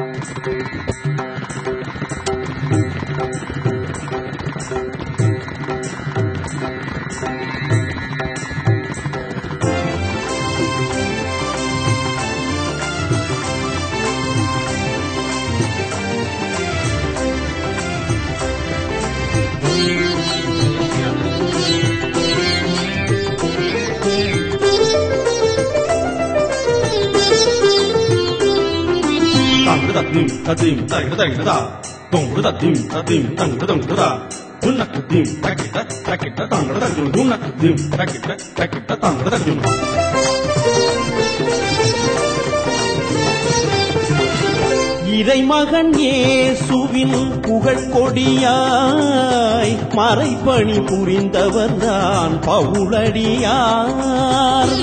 当个叮个叮当个当个哒，咚个叮个叮当个当个哒。dunna dim takita takita tangada da dum dunna dim takita takita tangada da dum இறைமகன் இயேசுவின் புகழ் கொடியாய் மறைப்பணி புரிந்தவர்தான் பவுலடியார்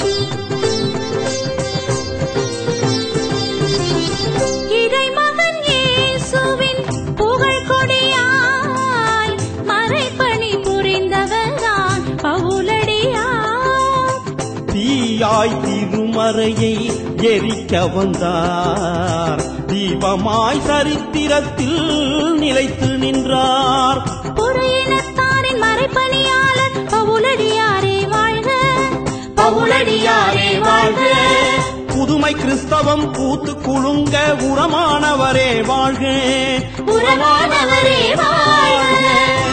இறைமகன் இயேசுவின் புகழ் கொடியாய் மறைப்பணி புரிந்தவர்தான் பவுலடியார் தீயாய் திருமறையை எரிக்க வந்தார் தீபமாய் சரித்திரத்தில் நிலைத்து நின்றார் புறையினத்தாரின் மறைப்பணியாளர் பவுலடியாரே வாழ்க பவுலடியாரே வாழ்க புதுமை கிறிஸ்தவம் பூத்து குலுங்க உரமானவரே வாழ்க உறவானவரே வாழ்க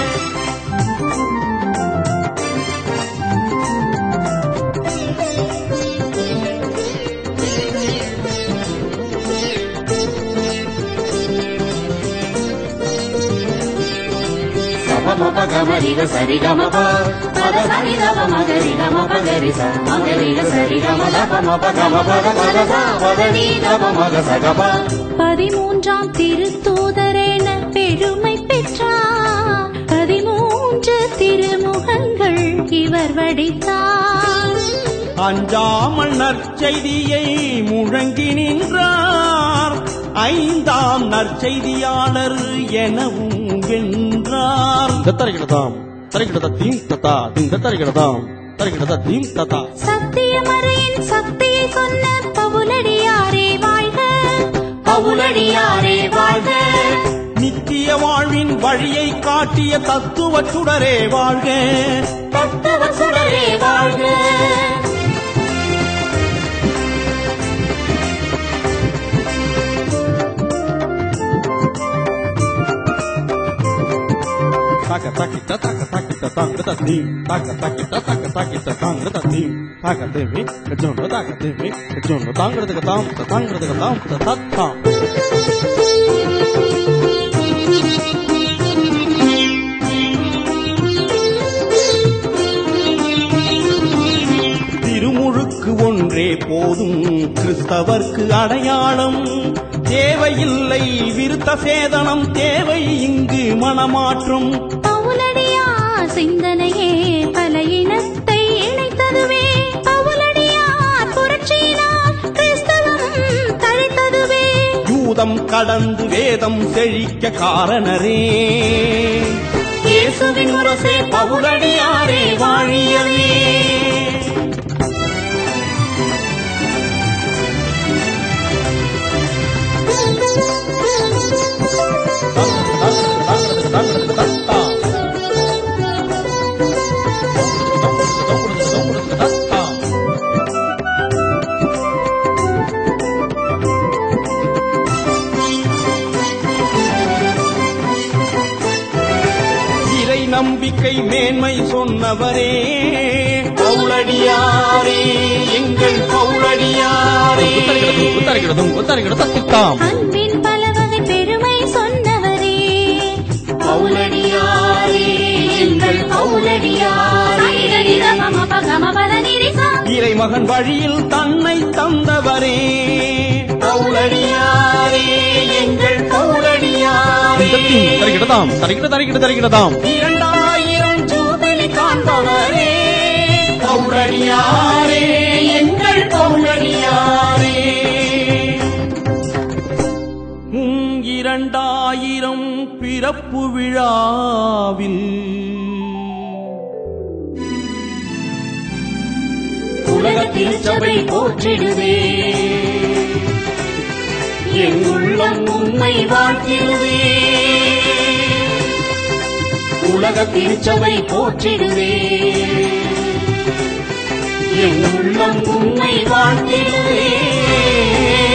గమప గమరిగ సరి గమప పద సరి గమ మగరి గమ పగరి స మగరిగ సరి గమ దప మప గమ పద పద స పద నీ గమ మగ స గమ பதிமூன்றாம் திருத்தூதரென பெருமை பெற்றார் பதிமூன்று திருமுகங்கள் இவர் வடித்தார் அஞ்சாமல் நற்செய்தியை முழங்கி நின்றார் ஐந்தாம் நற்செய்தியாளர் எனவும் வென்றார் தத்தரிகிடதாம் தரிகிடத தீம் தத்தா திங் தத்தரிகிடதாம் தரிகிடத தீம் தத்தா சத்தியமறையின் சக்தியை சொன்ன பவுலடியாரே வாழ்க பவுலடியாரே வாழ்க நித்திய வாழ்வின் வழியை காட்டிய தத்துவ சுடரே வாழ்க தத்துவ சுடரே வாழ்க taka takita taka takita tangada tீம் taka takita taka takita tangada tீம் taka demi kajono taka demi kajono tangada tam tangada tam tatam திருமுழுக்கு ஒன்றே போதும் கிறிஸ்தவர்க்கு அடையாளம் தேவையில்லை விருத்த சேதனம் தேவை இங்கு மனமாற்றம் பவுலடியார் சிந்தனையே பல இனத்தை இணைத்ததுவே பவுலடியார் புரட்சியினால் கிறிஸ்தவம் தழைத்ததுவே யூதம் கடந்து வேதம் செழிக்க காரணரே இயேசுவின் முரசே பவுலடியாரே வாழியவே இறை நம்பிக்கை மேன்மை சொன்னவரே பவுலடியாரே எங்கள் பவுலடியாரே குத்தரிகிடதும் குத்தரிகிடத தித்தாம் அன்பின் பலவகை பெருமை சொன்னவரே పౌలడియారే ఎంగల్ పౌలడియారే இறை மகன் வழியில் தன்னை தந்தவரே பவுலடியாரே எங்கள் பவுலடியாரே தரிகிடதாம் தரிகிட தரிகிட தரிகிடதாம் இரண்டாயிரம் ஜூபிலி காண்பவரே பவுலடியாரே எங்கள் பவுலடியாரே உம் இரண்டாயிரம் பிறப்பு விழாவில் உலக திருச்சபை போற்றிடுவே என் உள்ளம் உண்மை வாழ்த்திடுவே உலக திருச்சபை போற்றிடுவே என் உள்ளம் உண்மை வாழ்த்திடுவே